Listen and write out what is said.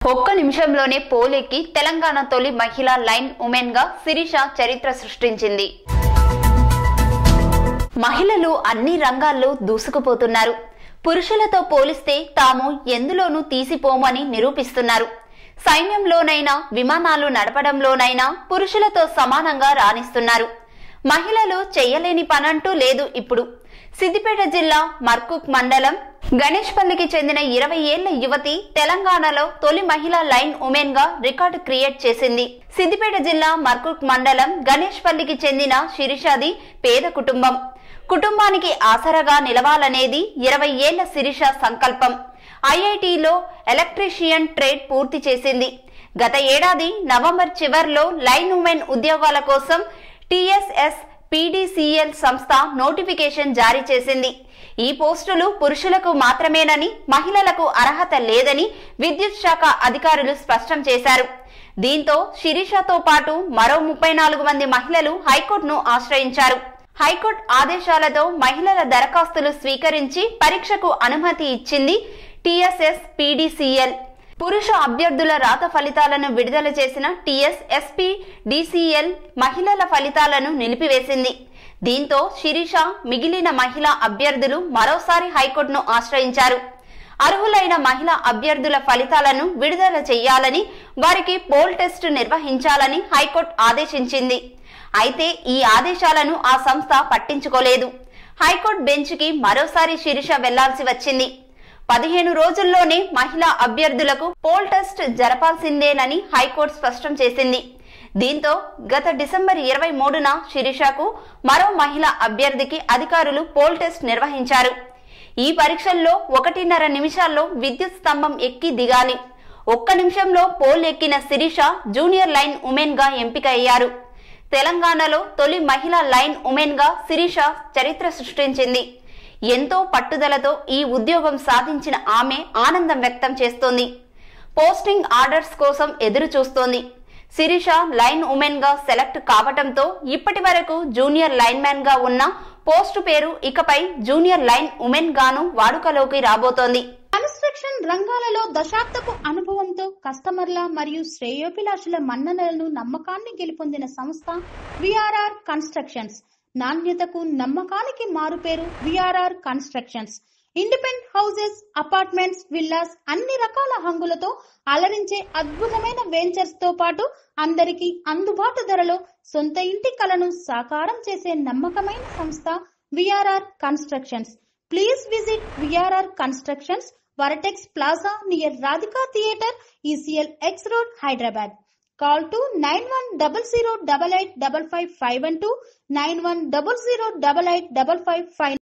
ఒక్క నిమిషంలోనే పోలెక్కి తెలంగాణ తొలి మహిళా లైన్ ఉమెన్ గా శిరీష చరిత్ర సృష్టించింది మహిళలు అన్ని రంగాల్లో దూసుకుపోతున్నారు పురుషులతో పోలిస్తే తాము ఎందులోనూ తీసిపోమని నిరూపిస్తున్నారు సైన్యంలోనైనా విమానాలు నడపడంలోనైనా పురుషులతో సమానంగా రాణిస్తున్నారు మహిళలు చెయ్యలేని పనంటూ లేదు ఇప్పుడు సిద్దిపేట జిల్లా మర్కుక్ మండలం గణేష్పల్లికి చెందిన ఇరవై ఏళ్ల యువతి తెలంగాణలో తొలి మహిళా లైన్ ఉమెన్ గా రికార్డు క్రియేట్ చేసింది సిద్దిపేట జిల్లా మర్కుక్ మండలం గణేష్పల్లికి చెందిన శిరీషాది పేద కుటుంబం కుటుంబానికి ఆసరాగా నిలవాలనేది ఇరవై ఏళ్ల శిరీష సంకల్పం ఐఐటిలో ఎలక్ట్రీషియన్ ట్రేడ్ పూర్తి చేసింది గత ఏడాది నవంబర్ చివర్లో లైన్ ఉమెన్ ఉద్యోగాల కోసం టిఎస్ఎస్ పీడీసీఎల్ సంస్థ నోటిఫికేషన్ జారీ చేసింది ఈ పోస్టులు పురుషులకు మాత్రమేనని మహిళలకు అర్హత లేదని విద్యుత్ శాఖ అధికారులు స్పష్టం చేశారు దీంతో శిరీషతో పాటు మరో ముప్పై నాలుగు మంది మహిళలు హైకోర్టును ఆశ్రయించారు హైకోర్టు ఆదేశాలతో మహిళల దరఖాస్తులు స్వీకరించి పరీక్షకు అనుమతి ఇచ్చింది టిఎస్ఎస్ పీడీసీఎల్ పురుష అభ్యర్థుల రాత ఫలితాలను విడుదల చేసిన టిఎస్ ఎస్పీ డిసిఎల్ మహిళల ఫలితాలను నిలిపివేసింది దీంతో శిరీష మిగిలిన మహిళా అభ్యర్థులు మరోసారి హైకోర్టును ఆశ్రయించారు అర్హులైన మహిళా అభ్యర్థుల ఫలితాలను విడుదల చేయాలని వారికి పోల్ టెస్ట్ నిర్వహించాలని హైకోర్టు ఆదేశించింది అయితే ఈ ఆదేశాలను ఆ సంస్థ పట్టించుకోలేదు హైకోర్టు బెంచ్కి మరోసారి శిరీష వెళ్లాల్సి వచ్చింది పదిహేను రోజుల్లోనే మహిళా అభ్యర్థులకు పోల్ టెస్ట్ జరపాల్సిందేనని హైకోర్టు స్పష్టం చేసింది దీంతో గత డిసెంబర్ ఇరవై మూడున శిరీషకు మరో మహిళా అభ్యర్థికి అధికారులు పోల్ టెస్ట్ నిర్వహించారు ఈ పరీక్షల్లో ఒకటిన్నర నిమిషాల్లో విద్యుత్ స్తంభం ఎక్కి దిగాలి ఒక్క నిమిషంలో పోల్ ఎక్కిన శిరీష జూనియర్ లైన్ ఉమెన్ గా ఎంపికయ్యారు తెలంగాణలో తొలి మహిళా లైన్ ఉమెన్ గా శిరీష చరిత్ర సృష్టించింది ఎంతో పట్టుదలతో ఈ ఉద్యోగం సాధించిన ఆమె ఆనందం వ్యక్తం చేస్తోంది పోస్టింగ్ ఆర్డర్స్ కోసం ఎదురు చూస్తోంది శిరీష లైన్ ఉమెన్ గా సెలెక్ట్ కావటంతో ఇప్పటి వరకు జూనియర్ లైన్ మ్యాన్ గా ఉన్న పోస్టు పేరు ఇకపై జూనియర్ లైన్ ఉమెన్ గాను వాడుకలోకి రాబోతోంది కన్స్ట్రక్షన్ రంగాలలో దశాబ్దపు అనుభవంతో కస్టమర్ల మరియు శ్రేయోభిలాషుల మన్ననలను నమ్మకాన్ని గెలుపొందిన సంస్థ విఆర్ఆర్ కన్స్ట్రక్షన్స్ నాణ్యతకు నమ్మకానికి మారుపేరు VRR constructions independent houses apartments villas అన్ని రకాల హంగులతో అలరించే అద్భుతమైన వెంచర్స్ తో పాటు అందరికీ అందుబాటు ధరలో సొంత ఇంటి కలను సాకారం చేసే నమ్మకమైన సంస్థ VRR constructions please visit VRR constructions vertex plaza near Radhika theatre ECL X road Hyderabad call two nine one double zero double eight double five five one two nine one double zero double eight double five five